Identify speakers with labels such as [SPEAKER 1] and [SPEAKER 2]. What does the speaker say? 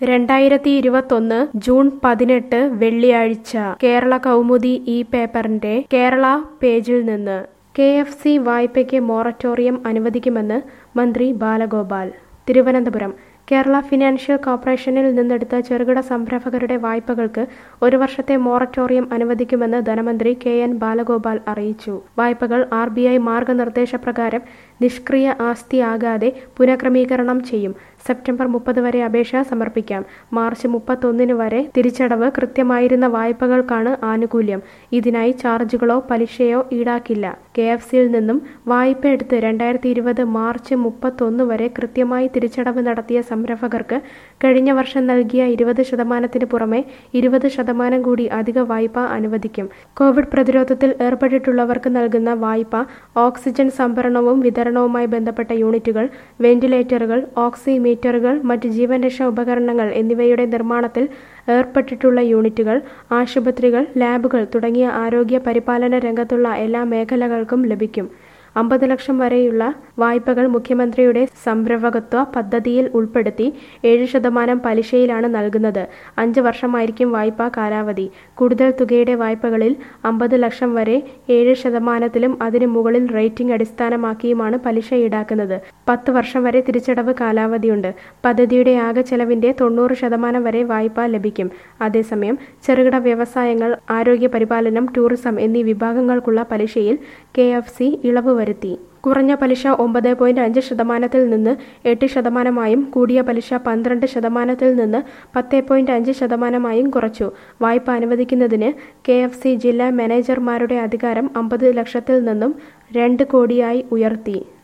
[SPEAKER 1] രണ്ടായിരത്തി ഇരുപത്തൊന്ന് ജൂൺ പതിനെട്ട് വെള്ളിയാഴ്ച കേരള കൗമുദി ഈ പേപ്പറിന്റെ കേരള പേജിൽ നിന്ന് കെ എഫ് സി വായ്പയ്ക്ക് മൊറട്ടോറിയം അനുവദിക്കുമെന്ന് മന്ത്രി ബാലഗോപാൽ തിരുവനന്തപുരം കേരള ഫിനാൻഷ്യൽ കോർപ്പറേഷനിൽ നിന്നെടുത്ത ചെറുകിട സംരംഭകരുടെ വായ്പകൾക്ക് ഒരു വർഷത്തെ മൊറട്ടോറിയം അനുവദിക്കുമെന്ന് ധനമന്ത്രി കെ എൻ ബാലഗോപാൽ അറിയിച്ചു വായ്പകൾ ആർ ബി ഐ മാർഗനിർദ്ദേശപ്രകാരം നിഷ്ക്രിയ ആസ്തിയാകാതെ പുനഃക്രമീകരണം ചെയ്യും സെപ്റ്റംബർ മുപ്പത് വരെ അപേക്ഷ സമർപ്പിക്കാം മാർച്ച് മുപ്പത്തൊന്നിന് വരെ തിരിച്ചടവ് കൃത്യമായിരുന്ന വായ്പകൾക്കാണ് ആനുകൂല്യം ഇതിനായി ചാർജുകളോ പലിശയോ ഈടാക്കില്ല കെ എഫ് സിയിൽ നിന്നും വായ്പ എടുത്ത് രണ്ടായിരത്തി ഇരുപത് മാർച്ച് മുപ്പത്തൊന്ന് വരെ കൃത്യമായി തിരിച്ചടവ് നടത്തിയ സംരംഭകർക്ക് കഴിഞ്ഞ വർഷം നൽകിയ ഇരുപത് ശതമാനത്തിന് പുറമെ ഇരുപത് ശതമാനം കൂടി അധിക വായ്പ അനുവദിക്കും കോവിഡ് പ്രതിരോധത്തിൽ ഏർപ്പെട്ടിട്ടുള്ളവർക്ക് നൽകുന്ന വായ്പ ഓക്സിജൻ സംഭരണവും വിതരണവുമായി ബന്ധപ്പെട്ട യൂണിറ്റുകൾ വെന്റിലേറ്ററുകൾ ഓക്സിമീറ്ററുകൾ മറ്റ് ജീവൻ രക്ഷാ ഉപകരണങ്ങൾ എന്നിവയുടെ നിർമ്മാണത്തിൽ ഏർപ്പെട്ടിട്ടുള്ള യൂണിറ്റുകൾ ആശുപത്രികൾ ലാബുകൾ തുടങ്ങിയ ആരോഗ്യ പരിപാലന രംഗത്തുള്ള എല്ലാ മേഖലകൾക്കും ലഭിക്കും അമ്പത് ലക്ഷം വരെയുള്ള വായ്പകൾ മുഖ്യമന്ത്രിയുടെ സംരംഭകത്വ പദ്ധതിയിൽ ഉൾപ്പെടുത്തി ഏഴ് ശതമാനം പലിശയിലാണ് നൽകുന്നത് അഞ്ച് വർഷമായിരിക്കും വായ്പാ കാലാവധി കൂടുതൽ തുകയുടെ വായ്പകളിൽ അമ്പത് ലക്ഷം വരെ ഏഴ് ശതമാനത്തിലും അതിനു മുകളിൽ റേറ്റിംഗ് അടിസ്ഥാനമാക്കിയുമാണ് പലിശ ഈടാക്കുന്നത് പത്ത് വർഷം വരെ തിരിച്ചടവ് കാലാവധിയുണ്ട് പദ്ധതിയുടെ ആകെ ചെലവിന്റെ തൊണ്ണൂറ് ശതമാനം വരെ വായ്പ ലഭിക്കും അതേസമയം ചെറുകിട വ്യവസായങ്ങൾ ആരോഗ്യ പരിപാലനം ടൂറിസം എന്നീ വിഭാഗങ്ങൾക്കുള്ള പലിശയിൽ കെ എഫ് സി ഇളവ് വരുത്തി കുറഞ്ഞ പലിശ ഒമ്പത് പോയിന്റ് അഞ്ച് ശതമാനത്തിൽ നിന്ന് എട്ട് ശതമാനമായും കൂടിയ പലിശ പന്ത്രണ്ട് ശതമാനത്തിൽ നിന്ന് പത്ത് പോയിന്റ് അഞ്ച് ശതമാനമായും കുറച്ചു വായ്പ അനുവദിക്കുന്നതിന് കെ എഫ് സി ജില്ലാ മാനേജർമാരുടെ അധികാരം അമ്പത് ലക്ഷത്തിൽ നിന്നും രണ്ട് കോടിയായി ഉയർത്തി